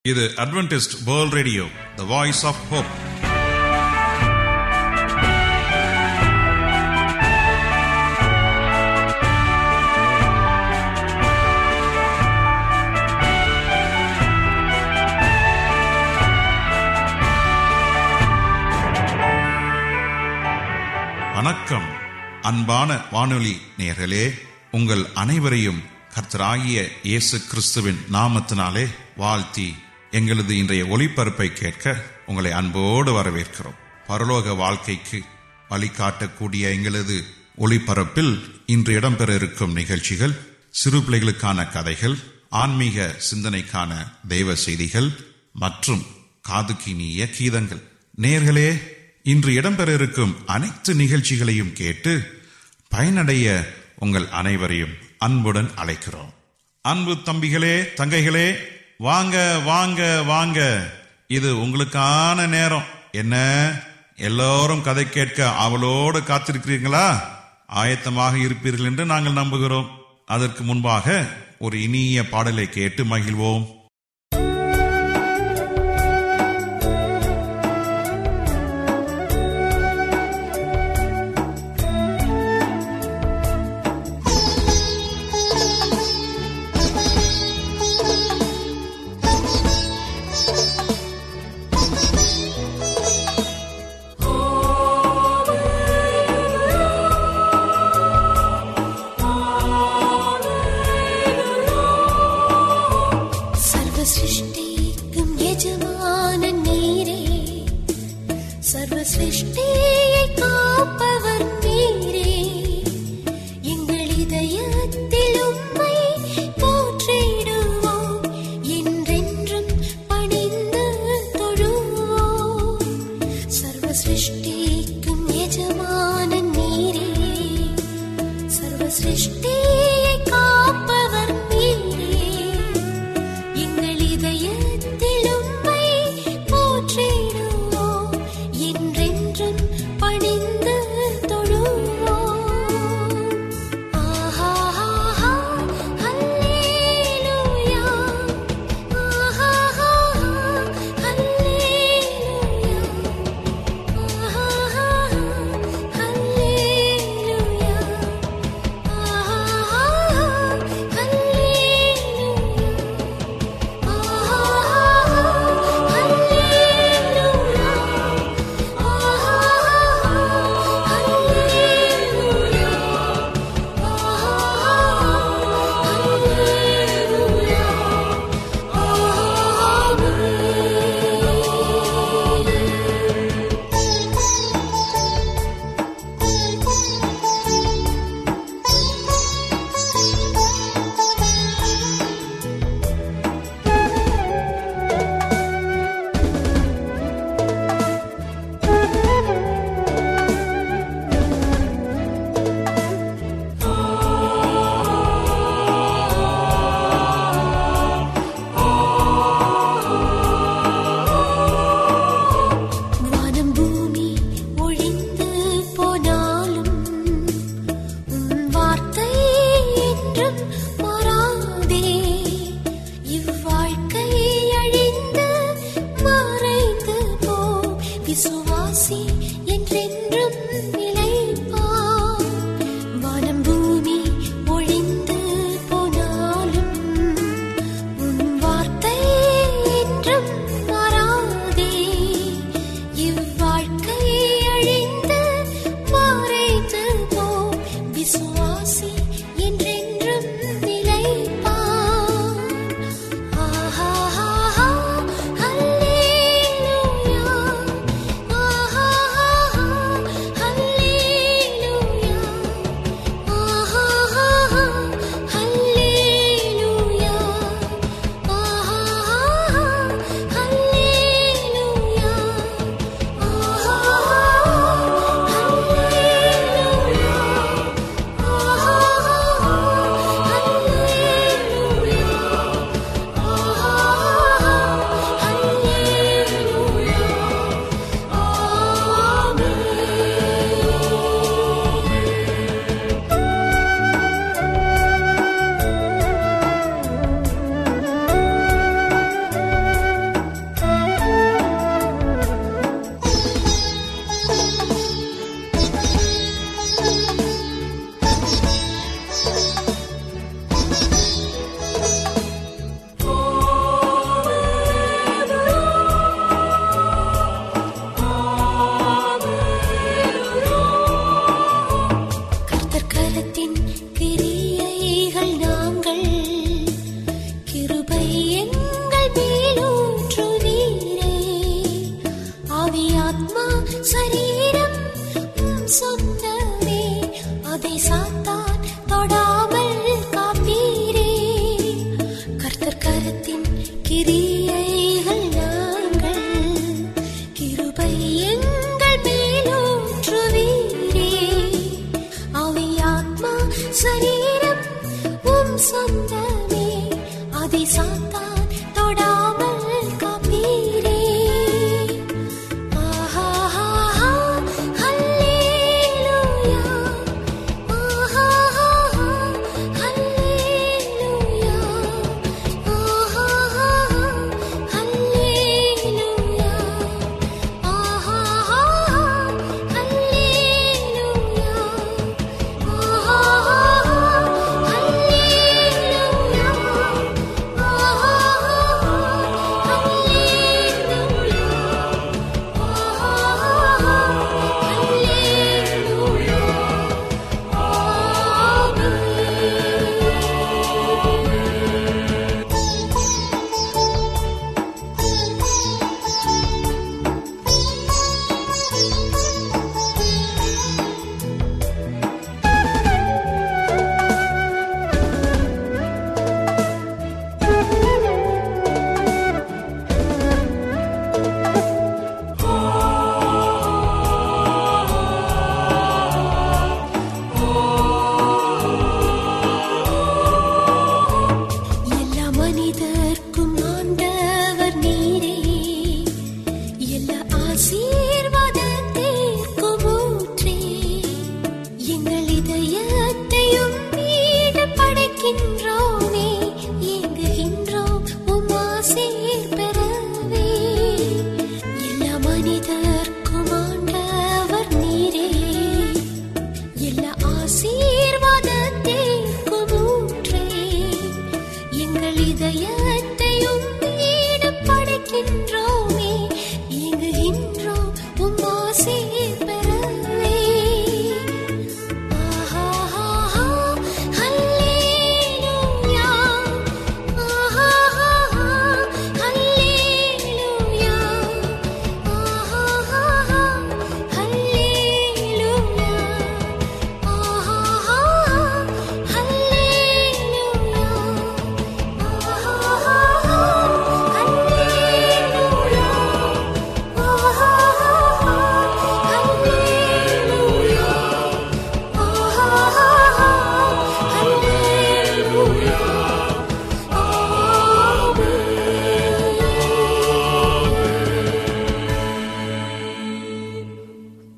இது Adventist world radio the voice of hope வணக்கம் அன்பான வானொலி நேயர்களே உங்கள் அனைவரையும் கர்த்தராகிய இயேசு கிறிஸ்துவின் நாமத்தினாலே வாழ்த்தி எங்களது இன்றைய ஒளிபரப்பை கேட்க உங்களை அன்போடு வரவேற்கிறோம் பரலோக வாழ்க்கைக்கு வழிகாட்டக்கூடிய எங்களது ஒளிபரப்பில் இன்று இடம்பெற இருக்கும் நிகழ்ச்சிகள் சிறு பிள்ளைகளுக்கான கதைகள் ஆன்மீக சிந்தனைக்கான தெய்வ செய்திகள் மற்றும் காதுக்கினிய கீதங்கள் நேர்களே இன்று இடம்பெற இருக்கும் அனைத்து நிகழ்ச்சிகளையும் கேட்டு பயனடைய உங்கள் அனைவரையும் அன்புடன் அழைக்கிறோம் அன்பு தம்பிகளே தங்கைகளே வாங்க வாங்க வாங்க இது உங்களுக்கான நேரம் என்ன எல்லோரும் கதை கேட்க அவளோடு காத்திருக்கிறீர்களா ஆயத்தமாக இருப்பீர்கள் என்று நாங்கள் நம்புகிறோம் அதற்கு முன்பாக ஒரு இனிய பாடலை கேட்டு மகிழ்வோம் சர்வ சிருஷ்டிக்கும் எஜமானன் நீரே சர்வ சிருஷ்டியை காப்பவர் நீரே எங்கள் இதயத்தில் உம்மை போற்றிடுவோம் என்றென்றும் பணிந்து தொழுவோம் சர்வ சிருஷ்டிக்கும் எஜமானன் நீரே சர்வ சிருஷ்டியை காப்பவர் நீரே எங்கள் இதயத்தில் உம்மை போற்றிடுவோம் என்றென்றும் பணிந்து தொழுவோம் ஆஹா ஆஹா ஹல்லேலூயா ஆஹா ஆஹா ஹல்லேலூயா ஆஹா ஆஹா ஹல்லேலூயா ஆஹா ஹல்லேலூயா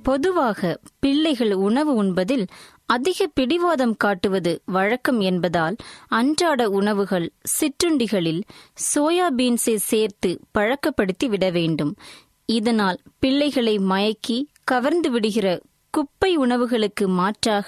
பொதுவாக பிள்ளைகள் உணவு உண்பதில் அதிக பிடிவாதம் காட்டுவது வழக்கம் என்பதால் அன்றாட உணவுகள் சிற்றுண்டிகளில் சோயா பீன்ஸை சேர்த்து பழக்கப்படுத்தி விட வேண்டும் இதனால் பிள்ளைகளை மயக்கி கவர்ந்து விடுகிற குப்பை உணவுகளுக்கு மாற்றாக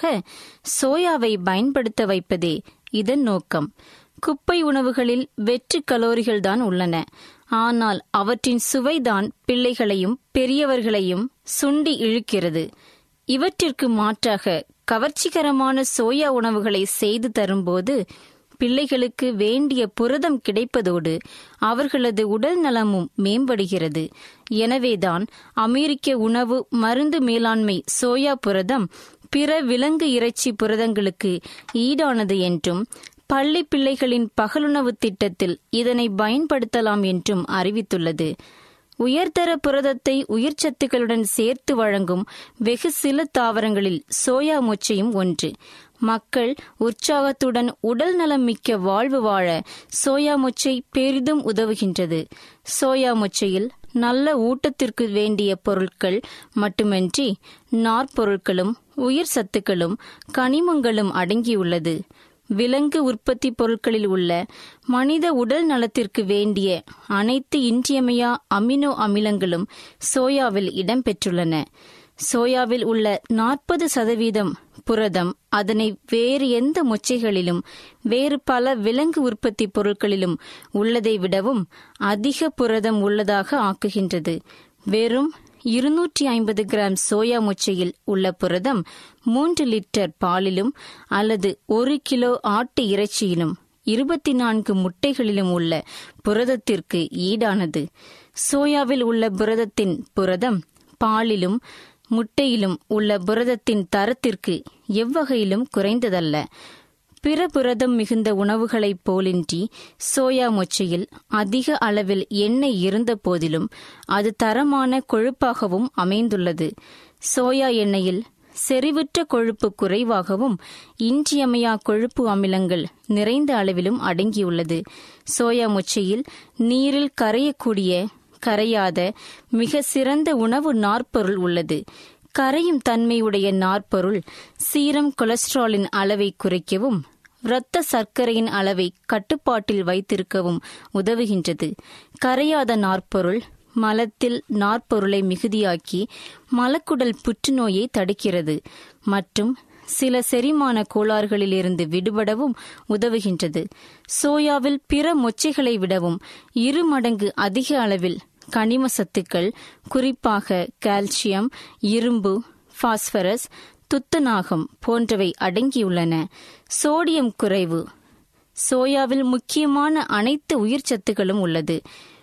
சோயாவை பயன்படுத்த வைப்பதே இதன் நோக்கம் குப்பை உணவுகளில் வெற்று கலோரிகள் தான் உள்ளன ஆனால் அவற்றின் சுவைதான் பிள்ளைகளையும் பெரியவர்களையும் சுண்டி இழுக்கிறது இவற்றிற்கு மாற்றாக கவர்ச்சிகரமான சோயா உணவுகளை செய்து தரும்போது பிள்ளைகளுக்கு வேண்டிய புரதம் கிடைப்பதோடு அவர்களது உடல் நலமும் மேம்படுகிறது எனவேதான் அமெரிக்க உணவு மருந்து மேலாண்மை சோயா புரதம் பிற விலங்கு இறைச்சி புரதங்களுக்கு ஈடானது என்றும் பள்ளி பிள்ளைகளின் பகலுணவு திட்டத்தில் இதனை பயன்படுத்தலாம் என்றும் அறிவித்துள்ளது உயர்தர புரதத்தை உயிர்ச்சத்துக்களுடன் சேர்த்து வழங்கும் வெகு சில தாவரங்களில் சோயா மொச்சையும் ஒன்று மக்கள் உற்சாகத்துடன் உடல் நலம் மிக்க வாழ்வு வாழ சோயா மொச்சை பெரிதும் உதவுகின்றது சோயா மொச்சையில் நல்ல ஊட்டத்திற்கு வேண்டிய பொருட்கள் மட்டுமின்றி நார்ப்பொருட்களும் உயிர் சத்துக்களும் கனிமங்களும் அடங்கியுள்ளது விலங்கு உற்பத்தி பொருட்களில் உள்ள மனித உடல் நலத்திற்கு வேண்டிய அனைத்து இன்றியமையா அமினோ அமிலங்களும் சோயாவில் இடம்பெற்றுள்ளன சோயாவில் உள்ள நாற்பது சதவீதம் புரதம் அதனை வேறு எந்த மொச்சைகளிலும் வேறு பல விலங்கு உற்பத்தி பொருட்களிலும் உள்ளதை விடவும் அதிக புரதம் உள்ளதாக ஆக்குகின்றது வெறும் இருநூற்றி ஐம்பது கிராம் சோயா மொச்சையில் உள்ள புரதம் மூன்று லிட்டர் பாலிலும் அல்லது ஒரு கிலோ ஆட்டு இறைச்சியிலும் இருபத்தி நான்கு முட்டைகளிலும் உள்ள புரதத்திற்கு ஈடானது சோயாவில் உள்ள புரதத்தின் புரதம் பாலிலும் முட்டையிலும் உள்ள புரதத்தின் தரத்திற்கு எவ்வகையிலும் குறைந்ததல்ல பிற புரதம் மிகுந்த உணவுகளைப் போலின்றி சோயா மொச்சையில் அதிக அளவில் எண்ணெய் இருந்த போதிலும் அது தரமான கொழுப்பாகவும் அமைந்துள்ளது சோயா எண்ணெயில் செறிவுற்ற கொழுப்பு குறைவாகவும் இன்றியமையா கொழுப்பு அமிலங்கள் நிறைந்த அளவிலும் அடங்கியுள்ளது சோயா மொச்சையில் நீரில் கரையக்கூடிய கரையாத மிக சிறந்த உணவு நார்ப்பொருள் உள்ளது கரையும் தன்மையுடைய நார்ப்பொருள் சீரம் கொலஸ்ட்ராலின் அளவை குறைக்கவும் இரத்த சர்க்கரையின் அளவை கட்டுப்பாட்டில் வைத்திருக்கவும் உதவுகின்றது கரையாத நார்ப்பொருள் மலத்தில் நார்ப்பொருளை மிகுதியாக்கி மலக்குடல் புற்றுநோயை தடுக்கிறது மற்றும் சில செரிமான கோளாறுகளிலிருந்து விடுபடவும் உதவுகின்றது சோயாவில் பிற மொச்சைகளை விடவும் இரு மடங்கு அதிக அளவில் கனிம சத்துக்கள் குறிப்பாக கால்சியம் இரும்பு பாஸ்பரஸ் துத்தநாகம் போன்றவை அடங்கியுள்ளன சோடியம் குறைவு சோயாவில் முக்கியமான அனைத்து உயிர்ச்சத்துகளும் உள்ளது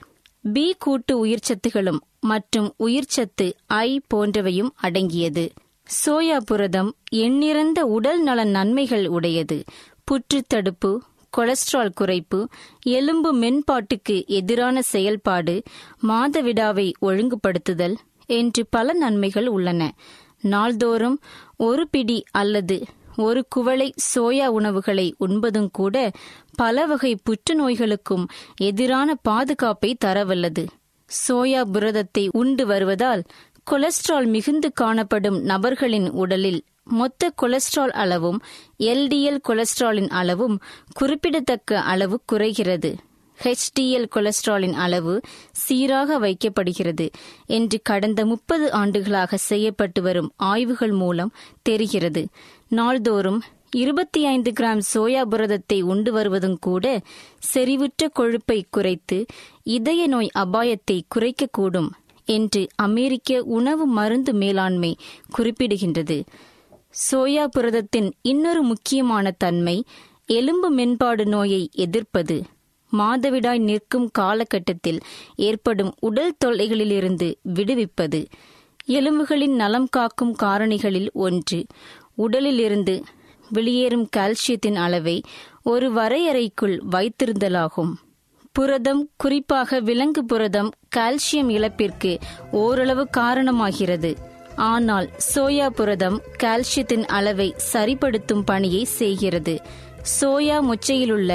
பி கூட்டு உயிர்ச்சத்துகளும் மற்றும் உயிர்ச்சத்து ஐ போன்றவையும் அடங்கியது சோயா புரதம் எண்ணிறந்த உடல் நல நன்மைகள் உடையது புற்றுத்தடுப்பு கொலஸ்ட்ரால் குறைப்பு எலும்பு மென்பாட்டுக்கு எதிரான செயல்பாடு மாதவிடாவை ஒழுங்குபடுத்துதல் என்று பல நன்மைகள் உள்ளன நாள்தோறும் ஒரு பிடி அல்லது ஒரு குவளை சோயா உணவுகளை உண்பதும் கூட பல வகை புற்றுநோய்களுக்கும் எதிரான பாதுகாப்பை தரவல்லது சோயா புரதத்தை உண்டு வருவதால் கொலஸ்ட்ரால் மிகுந்து காணப்படும் நபர்களின் உடலில் மொத்த கொலஸ்ட்ரால் அளவும் எல்டிஎல் கொலஸ்ட்ராலின் அளவும் குறிப்பிடத்தக்க அளவு குறைகிறது ஹெச்டிஎல் கொலஸ்ட்ராலின் அளவு சீராக வைக்கப்படுகிறது என்று கடந்த முப்பது ஆண்டுகளாக செய்யப்பட்டு வரும் ஆய்வுகள் மூலம் தெரிகிறது நாள்தோறும் இருபத்தி ஐந்து கிராம் சோயா புரதத்தை உண்டு வருவதும் கூட செறிவுற்ற கொழுப்பை குறைத்து இதய நோய் அபாயத்தை குறைக்கக்கூடும் என்று அமெரிக்க உணவு மருந்து மேலாண்மை குறிப்பிடுகின்றது சோயா புரதத்தின் இன்னொரு முக்கியமான தன்மை எலும்பு மென்பாடு நோயை எதிர்ப்பது மாதவிடாய் நிற்கும் காலகட்டத்தில் ஏற்படும் உடல் தொல்லைகளிலிருந்து விடுவிப்பது எலும்புகளின் நலம் காக்கும் காரணிகளில் ஒன்று உடலிலிருந்து வெளியேறும் கால்சியத்தின் அளவை ஒரு வரையறைக்குள் வைத்திருந்தலாகும் புரதம் குறிப்பாக விலங்கு புரதம் கால்சியம் இழப்பிற்கு ஓரளவு காரணமாகிறது ஆனால் சோயா புரதம் கால்சியத்தின் அளவை சரிப்படுத்தும் பணியை செய்கிறது சோயா முச்சையிலுள்ள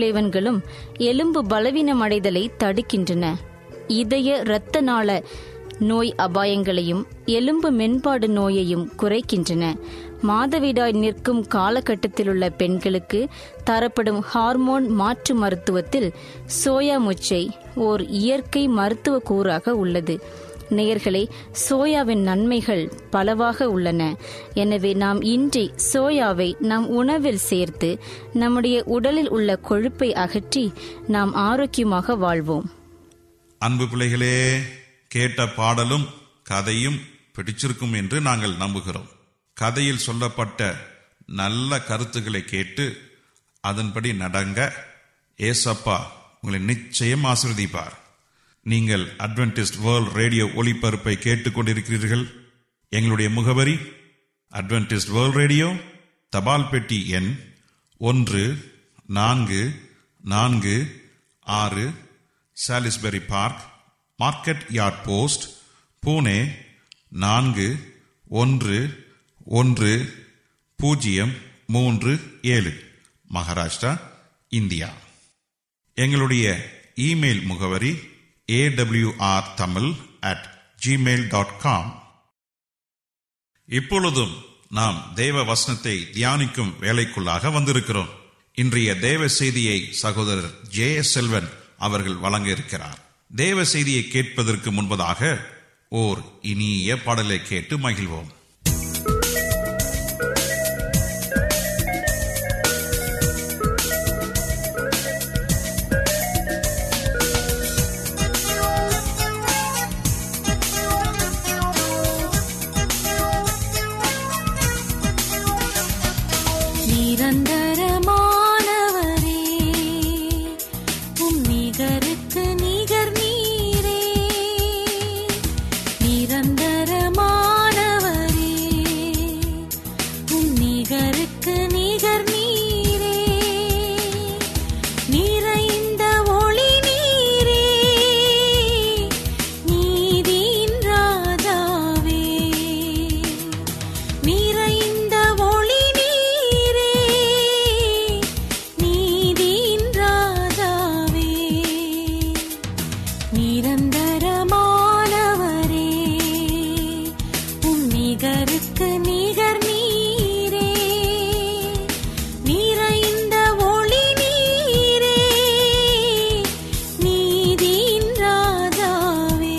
ஐசோஃப்ளேவன்களும் எலும்பு பலவீனமடைதலை தடுக்கின்றன இதய இரத்த நாள நோய் அபாயங்களையும் எலும்பு மென்பாடு நோயையும் குறைக்கின்றன மாதவிடாய் நிற்கும் காலகட்டத்திலுள்ள பெண்களுக்கு தரப்படும் ஹார்மோன் மாற்று மருத்துவத்தில் சோயா முச்சை ஓர் இயற்கை மருத்துவ கூறாக உள்ளது நேயர்களே சோயாவின் நன்மைகள் பலவாக உள்ளன எனவே நாம் இன்றி சோயாவை நம் உணவில் சேர்த்து நம்முடைய உடலில் உள்ள கொழுப்பை அகற்றி நாம் ஆரோக்கியமாக வாழ்வோம் அன்பு பிள்ளைகளே கேட்ட பாடலும் கதையும் பிடிச்சிருக்கும் என்று நாங்கள் நம்புகிறோம் கதையில் சொல்லப்பட்ட நல்ல கருத்துக்களை கேட்டு அதன்படி நடங்க ஏசப்பா உங்களை நிச்சயம் ஆசிர்வதிப்பார் நீங்கள் அட்வென்டிஸ்ட் வேர்ல்ட் ரேடியோ ஒளிபரப்பை கேட்டுக்கொண்டிருக்கிறீர்கள் எங்களுடைய முகவரி அட்வென்டிஸ்ட் வேர்ல்ட் ரேடியோ தபால் பெட்டி எண் ஒன்று நான்கு நான்கு ஆறு Salisbury park market yard post Pune நான்கு ஒன்று ஒன்று பூஜ்ஜியம் மூன்று ஏழு மகாராஷ்டிரா இந்தியா எங்களுடைய இமெயில் முகவரி A W R Tamil at Gmail dot com இப்பொழுதும் நாம் தேவ வசனத்தை தியானிக்கும் வேலைக்குள்ளாக வந்திருக்கிறோம் இன்றைய தேவ செய்தியை சகோதரர் ஜே எஸ் செல்வன் அவர்கள் வழங்க இருக்கிறார் தேவ செய்தியை கேட்பதற்கு முன்பதாக ஓர் இனிய பாடலை கேட்டு மகிழ்வோம் நிரந்தரமானவரே உம் நிகருக்கு நிகர் நீரே நிரந்தரமானவரே உம் நிகருக்கு நிகர் நீரே நிறைந்த ஒளி நீரே நீதியின் ராஜாவே நிறைந்த ஒளி நீரே நீதியின் ராஜாவே நிரந்தரமானவரே உம் நிகருக்கு நிகர் நீரே நிறைந்த ஒளி நீரே நீதியின் ராஜாவே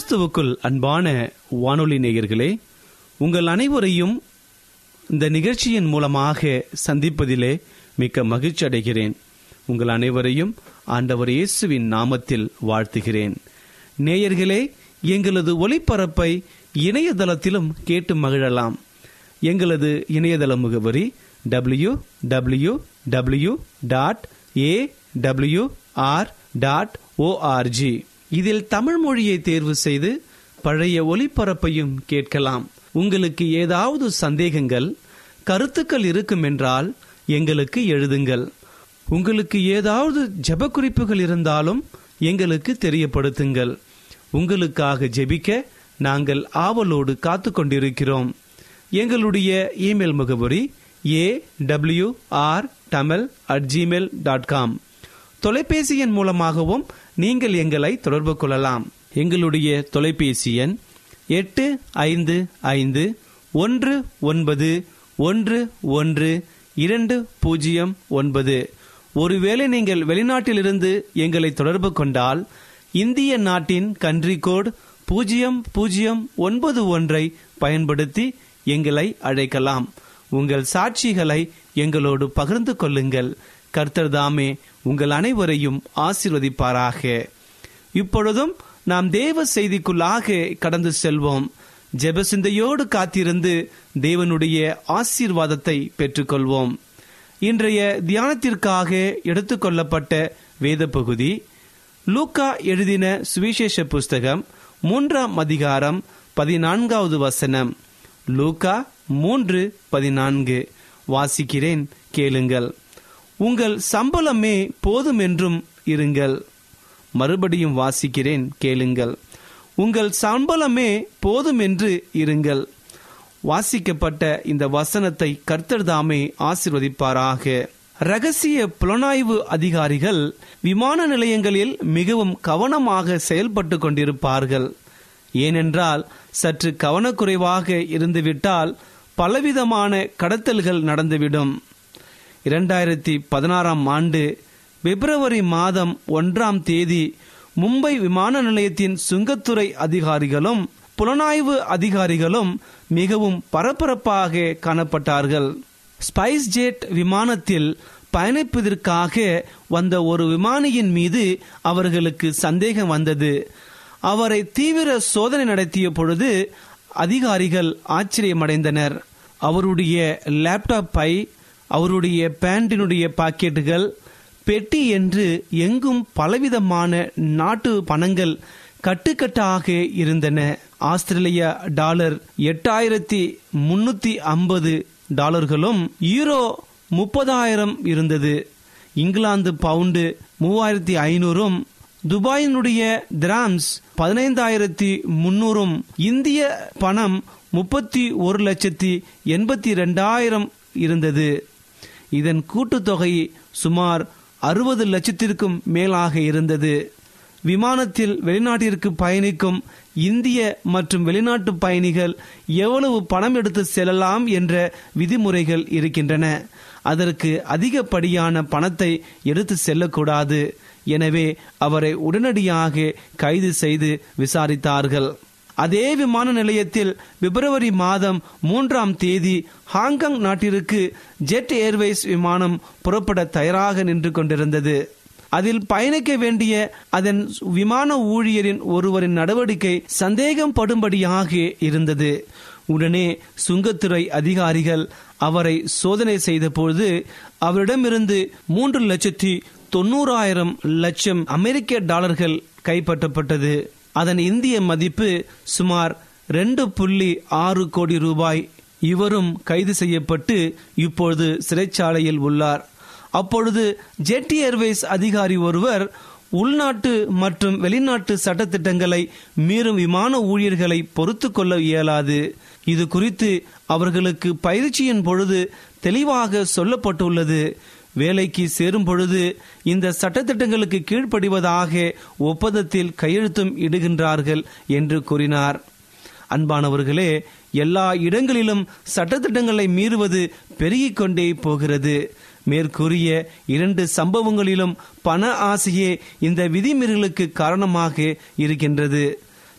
கிறிஸ்துவுக்குள் அன்பான வானொலி நேயர்களே உங்கள் அனைவரையும் இந்த நிகழ்ச்சியின் மூலமாக சந்திப்பதிலே மிக்க மகிழ்ச்சி அடைகிறேன் உங்கள் அனைவரையும் ஆண்டவர் இயேசுவின் நாமத்தில் வாழ்த்துகிறேன் நேயர்களே எங்களது ஒளிபரப்பை இணையதளத்திலும் கேட்டு மகிழலாம் எங்களது இணையதள முகவரி W W W dot A W R dot O R G இதில் தமிழ் மொழியை தேர்வு செய்து பழைய ஒளிபரப்பையும் கேட்கலாம் உங்களுக்கு ஏதாவது சந்தேகங்கள் கருத்துக்கள் இருக்கும் என்றால் எங்களுக்கு எழுதுங்கள் உங்களுக்கு ஏதாவது ஜெப குறிப்புகள் இருந்தாலும் எங்களுக்கு தெரியப்படுத்துங்கள் உங்களுக்காக ஜெபிக்க நாங்கள் ஆவலோடு காத்து கொண்டிருக்கிறோம் எங்களுடைய இமெயில் முகவரி A W R Tamil at Gmail dot com தொலைபேசி எண் மூலமாகவும் நீங்கள் எங்களை தொடர்பு கொள்ளலாம் எங்களுடைய தொலைபேசி எண் எட்டு ஐந்து ஐந்து ஒன்று ஒன்பது ஒன்று ஒன்று இரண்டு பூஜ்ஜியம் ஒன்பது ஒருவேளை நீங்கள் வெளிநாட்டிலிருந்து எங்களை தொடர்பு கொண்டால் இந்திய நாட்டின் கன்ட்ரி கோட் பூஜ்ஜியம் பூஜ்ஜியம் ஒன்பது ஒன்றை பயன்படுத்தி எங்களை அழைக்கலாம் உங்கள் சாட்சிகளை எங்களோடு பகிர்ந்து கொள்ளுங்கள் கர்த்தர் தாமே உங்கள் அனைவரையும் ஆசீர்வதிப்பாராக இப்பொழுதும் நாம் தேவ செய்திக்குள்ளாக கடந்து செல்வோம் ஜெபசிந்தையோடு காத்திருந்து தேவனுடைய ஆசீர்வாதத்தை பெற்றுக்கொள்வோம் இன்றைய தியானத்திற்காக எடுத்துக்கொள்ளப்பட்ட வேத பகுதி லூக்கா எழுதின சுவிசேஷ புஸ்தகம் மூன்றாம் அதிகாரம் பதினான்காவது வசனம் லூக்கா மூன்று பதினான்கு வாசிக்கிறேன் கேளுங்கள் உங்கள் சம்பளமே போதும் என்றும் இருங்கள் மறுபடியும் வாசிக்கிறேன் கேளுங்கள் உங்கள் சம்பளமே போதும் என்று இருங்கள் வாசிக்கப்பட்ட இந்த வசனத்தை கர்த்தர் தாமே ஆசிர்வதிப்பாராக ரகசிய புலனாய்வு அதிகாரிகள் விமான நிலையங்களில் மிகவும் கவனமாக செயல்பட்டு கொண்டிருப்பார்கள் ஏனென்றால் சற்று கவனக்குறைவாக இருந்துவிட்டால் பலவிதமான கடத்தல்கள் நடந்துவிடும் இரண்டாயிரத்தி பதினாறாம் ஆண்டு பிப்ரவரி மாதம் ஒன்றாம் தேதி மும்பை விமான நிலையத்தின் சுங்கத்துறை அதிகாரிகளும் புலனாய்வு அதிகாரிகளும் மிகவும் பரபரப்பாக காணப்பட்டார்கள் ஸ்பைஸ் ஜெட் விமானத்தில் பயணிப்பதற்காக வந்த ஒரு விமானியின் மீது அவர்களுக்கு சந்தேகம் வந்தது அவரை தீவிர சோதனை நடத்திய பொழுது அதிகாரிகள் ஆச்சரியமடைந்தனர் அவருடைய லேப்டாப் பை அவருடைய பேண்டினுடைய பாக்கெட்டுகள் பெட்டி என்று எங்கும் பலவிதமான நாட்டு பணங்கள் கட்டுக்கட்டாக இருந்தன ஆஸ்திரேலிய டாலர் எட்டாயிரத்தி முன்னூத்தி ஐம்பது டாலர்களும் யூரோ முப்பதாயிரம் இருந்தது இங்கிலாந்து பவுண்டு மூவாயிரத்தி ஐநூறும் துபாயினுடைய திராம்ஸ் பதினைந்தாயிரத்தி முன்னூறும் இந்திய பணம் முப்பத்தி ஒரு லட்சத்தி எண்பத்தி ரெண்டாயிரம் இருந்தது இதன் கூட்டுத்தொகை சுமார் அறுபது லட்சத்திற்கும் மேலாக இருந்தது விமானத்தில் வெளிநாட்டிற்கு பயணிக்கும் இந்திய மற்றும் வெளிநாட்டு பயணிகள் எவ்வளவு பணம் எடுத்து செல்லலாம் என்ற விதிமுறைகள் இருக்கின்றன அதற்கு அதிகப்படியான பணத்தை எடுத்து செல்லக்கூடாது எனவே அவரை உடனடியாக கைது செய்து விசாரித்தார்கள் அதே விமான நிலையத்தில் பிப்ரவரி மாதம் மூன்றாம் தேதி ஹாங்காங் நாட்டிற்கு ஜெட் ஏர்வேஸ் விமானம் புறப்பட தயாராக நின்று கொண்டிருந்தது அதில் பயணிக்க வேண்டிய அதன் விமான ஊழியரின் ஒருவரின் நடவடிக்கை சந்தேகம் படும்படியாக இருந்தது உடனே சுங்கத்துறை அதிகாரிகள் அவரை சோதனை செய்தபோது அவரிடமிருந்து மூன்று லட்சத்தி தொண்ணூறாயிரம் லட்சம் அமெரிக்க டாலர்கள் கைப்பற்றப்பட்டது அதன் இந்திய மதிப்பு சுமார் ரெண்டு புள்ளி ஆறு கோடி ரூபாய் இவரும் கைது செய்யப்பட்டு இப்பொழுது சிறைச்சாலையில் உள்ளார் அப்பொழுது ஜெட் ஏர்வேஸ் அதிகாரி ஒருவர் உள்நாட்டு மற்றும் வெளிநாட்டு சட்டத்திட்டங்களை மீறும் விமான ஊழியர்களை பொறுத்து கொள்ள இயலாது இது குறித்து அவர்களுக்கு பயிற்சியின் பொழுது தெளிவாக சொல்லப்பட்டுள்ளது வேலைக்கு சேரும் பொழுது இந்த சட்டத்திட்டங்களுக்கு கீழ்ப்படிவதாக ஒப்பந்தத்தில் கையெழுத்தும் இடுகின்றார்கள் என்று கூறினார் அன்பானவர்களே எல்லா இடங்களிலும் சட்டத்திட்டங்களை மீறுவது பெருகிக் கொண்டே போகிறது மேற்கூறிய இரண்டு சம்பவங்களிலும் பண ஆசையே இந்த விதிமீறலுக்கு காரணமாக இருக்கின்றது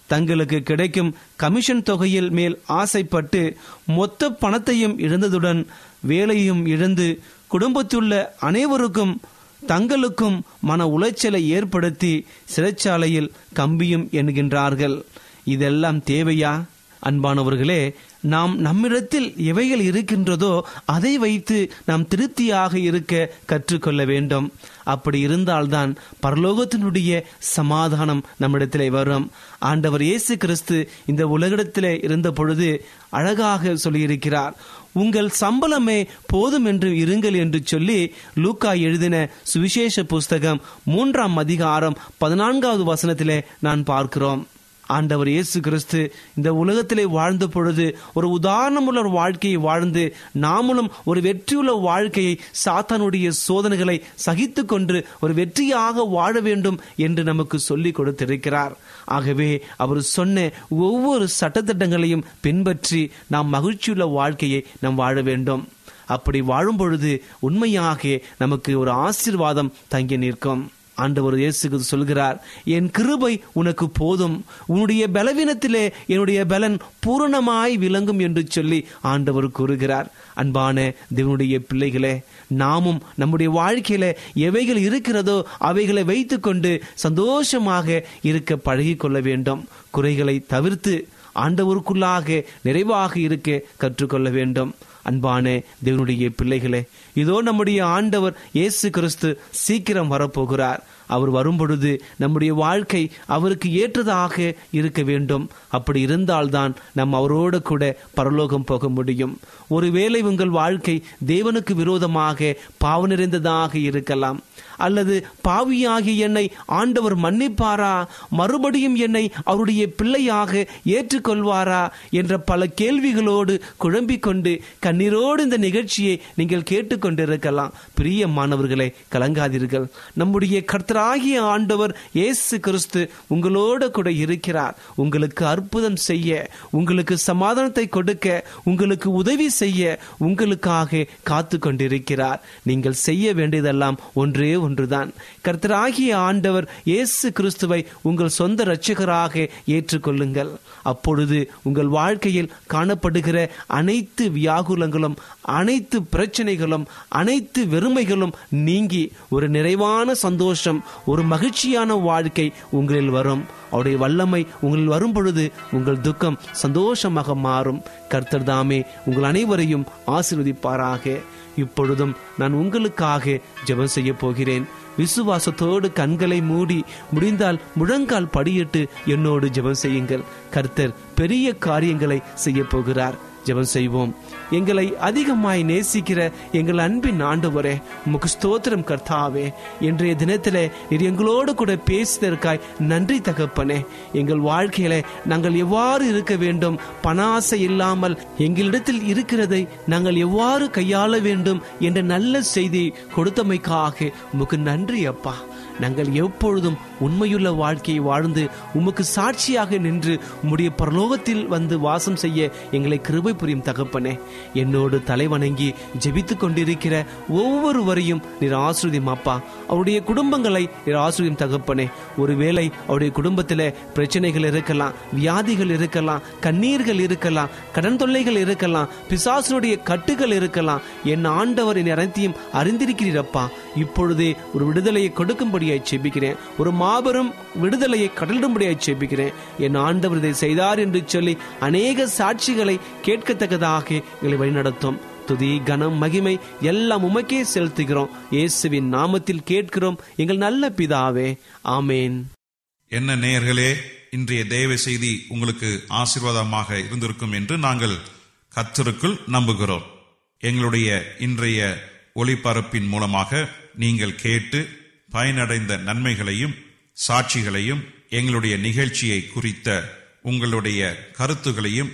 தங்களுக்கு கிடைக்கும் கமிஷன் தொகையில் மேல் ஆசைப்பட்டு மொத்த பணத்தையும் இழந்ததுடன் வேலையும் இழந்து குடும்பத்துள்ள அனைவருக்கும் தங்களுக்கும் மன உளைச்சலை ஏற்படுத்தி சிறைச்சாலையில் கம்பியும் என்கின்றார்கள் இதெல்லாம் தேவையா அன்பானவர்களே நாம் நம்மிடத்தில் எவைகள் இருக்கின்றதோ அதை வைத்து நாம் திருப்தியாக இருக்க கற்றுக்கொள்ள வேண்டும் அப்படி இருந்தால்தான் பரலோகத்தினுடைய சமாதானம் நம்மிடத்திலே வரும் ஆண்டவர் இயேசு கிறிஸ்து இந்த உலகிடத்திலே இருந்த பொழுது அழகாக சொல்லியிருக்கிறார் உங்கள் சம்பளமே போதும் என்று இருங்கள் என்று சொல்லி லூக்கா எழுதின சுவிசேஷ புஸ்தகம் மூன்றாம் அதிகாரம் பதினான்காவது வசனத்திலே நான் பார்க்கிறோம் ஆண்டவர் இயேசு கிறிஸ்து இந்த உலகத்திலே வாழ்ந்த பொழுது ஒரு உதாரணமுள்ள ஒரு வாழ்க்கையை வாழ்ந்து நாமளும் ஒரு வெற்றியுள்ள வாழ்க்கையை சாத்தானுடைய சோதனைகளை சகித்து கொண்டு ஒரு வெற்றியாக வாழ வேண்டும் என்று நமக்கு சொல்லிக் கொடுத்திருக்கிறார் ஆகவே அவர் சொன்ன ஒவ்வொரு சட்டத்திட்டங்களையும் பின்பற்றி நாம் மகிழ்ச்சியுள்ள வாழ்க்கையை நாம் வாழ வேண்டும் அப்படி வாழும் பொழுது உண்மையாக நமக்கு ஒரு ஆசீர்வாதம் தங்கி நிற்கும் ஆண்டவர் இயேசு சொல்கிறார் என் கிருபை உனக்கு போதும் உன்னுடைய பலவீனத்திலே என்னுடைய பலன் பூரணமாய் விளங்கும் என்று சொல்லி ஆண்டவர் கூறுகிறார் அன்பான தேவனுடைய பிள்ளைகளே நாமும் நம்முடைய வாழ்க்கையில எவைகள் இருக்கிறதோ அவைகளை வைத்துக்கொண்டு சந்தோஷமாக இருக்க பழகி கொள்ள வேண்டும் குறைகளை தவிர்த்து ஆண்டவருக்குள்ளாக நிறைவாக இருக்க கற்றுக்கொள்ள வேண்டும் அன்பான தேவனுடைய பிள்ளைகளே இதோ நம்முடைய ஆண்டவர் இயேசு கிறிஸ்து சீக்கிரம் வரப்போகிறார் அவர் வரும்பொழுது நம்முடைய வாழ்க்கை அவருக்கு ஏற்றதாக இருக்க வேண்டும் அப்படி இருந்தால்தான் நாம் அவரோடு கூட பரலோகம் போக முடியும் ஒருவேளை உங்கள் வாழ்க்கை தேவனுக்கு விரோதமாக பாவ நிறைந்ததாக இருக்கலாம் அல்லது பாவியாகிய என்னை ஆண்டவர் மன்னிப்பாரா மறுபடியும் என்னை அவருடைய பிள்ளையாக ஏற்றுக்கொள்வாரா என்ற பல கேள்விகளோடு குழம்பிக் கொண்டு கண்ணீரோடு இந்த நிகழ்ச்சியை நீங்கள் கேட்டுக்கொண்டிருக்கலாம் பிரிய மாணவர்களை கலங்காதீர்கள் நம்முடைய கர்த்தராகிய ஆண்டவர் இயேசு கிறிஸ்து உங்களோடு கூட இருக்கிறார் உங்களுக்கு அற்புதம் செய்ய உங்களுக்கு சமாதானத்தை கொடுக்க உங்களுக்கு உதவி செய்ய உங்களுக்காக காத்து கொண்டிருக்கிறார் நீங்கள் செய்ய வேண்டியதெல்லாம் ஒன்றே ஒன்றுதான் கர்த்தராகிய ஆண்டவர் இயேசு கிறிஸ்துவை உங்கள் சொந்த இரட்சகராக ஏற்றுக்கொள்ளுங்கள் அப்பொழுது உங்கள் வாழ்க்கையில் காணப்படுகிற அனைத்து வியாகுலங்களும் அனைத்து பிரச்சனைகளும் அனைத்து வெறுமைகளும் நீங்கி ஒரு நிறைவான சந்தோஷம் ஒரு மகிழ்ச்சியான வாழ்க்கை உங்களில் வரும் அவருடைய வல்லமை உங்களில் வரும் பொழுது உங்கள் துக்கம் சந்தோஷமாக மாறும் கர்த்தர் தாமே உங்கள் அனைவரையும் ஆசீர்வதிப்பாராக இப்பொழுதும் நான் உங்களுக்காக ஜெபம் செய்ய போகிறேன் விசுவாசத்தோடு கண்களை மூடி முடிந்தால் முழங்கால் படியிட்டு என்னோடு ஜெபம் செய்யுங்கள் கர்த்தர் பெரிய காரியங்களை செய்ய போகிறார் ஜெபம் செய்வோம் எங்களை அதிகமாய் நேசிக்கிற எங்கள் அன்பின் ஆண்டவரே உமக்கு ஸ்தோத்திரம் கர்த்தாவே இன்றைய தினத்திலே நீர் எங்களோடு கூட பேசியதற்காய் நன்றி தகப்பனே எங்கள் வாழ்க்கையில நாங்கள் எவ்வாறு இருக்க வேண்டும் பண ஆசை இல்லாமல் எங்களிடத்தில் இருக்கிறதை நாங்கள் எவ்வாறு கையாள வேண்டும் என்ற நல்ல செய்தி கொடுத்தமைக்காக உமக்கு நன்றி அப்பா நாங்கள் எப்பொழுதும் உண்மையுள்ள வாழ்க்கையை வாழ்ந்து உமக்கு சாட்சியாக நின்று உம்முடைய பரலோகத்தில் வந்து வாசம் செய்ய எங்களை கிருபை புரியும் தகப்பனே என்னோடு தலைவணங்கி ஜெபித்துக் கொண்டிருக்கிற ஒவ்வொருவரையும் நீர் ஆசிரியம் அப்பா அவருடைய குடும்பங்களை நீர் ஆசிரியம் தகப்பனே ஒருவேளை அவருடைய குடும்பத்தில் பிரச்சனைகள் இருக்கலாம் வியாதிகள் இருக்கலாம் கண்ணீர்கள் இருக்கலாம் கடன் தொல்லைகள் இருக்கலாம் பிசாசனுடைய கட்டுகள் இருக்கலாம் என் ஆண்டவர் என் அனைத்தையும் அறிந்திருக்கிறீரப்பா இப்பொழுதே ஒரு விடுதலையை கொடுக்கும்படியாய் செபிக்கிறேன் ஒரு மாபெரும் விடுதலையை கடலிடும்படியாய் செபிக்கிறேன் என் ஆண்டவர் இதை செய்தார் என்று சொல்லி அநேக சாட்சிகளை கேட்கத்தக்கதாக எங்களை வழிநடத்தும் துதி கனம் மகிமை எல்லாம் உமக்கே செலுத்துகிறோம் இயேசுவின் நாமத்தில் கேட்கிறோம் எங்கள் நல்ல பிதாவே ஆமேன் என்ன நேயர்களே இன்றைய தேவ செய்தி உங்களுக்கு ஆசீர்வாதமாக இருந்திருக்கும் என்று நாங்கள் கத்தருக்குள் நம்புகிறோம் எங்களுடைய இன்றைய ஒளிபரப்பின் மூலமாக நீங்கள் கேட்டு பயனடைந்த நன்மைகளையும் சாட்சிகளையும் எங்களுடைய நிகழ்ச்சியை குறித்த உங்களுடைய கருத்துகளையும்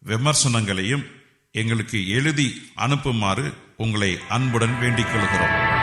விமர்சனங்களையும் எங்களுக்கு எழுதி அனுப்புமாறு உங்களை அன்புடன் வேண்டிக் கொள்கிறோம்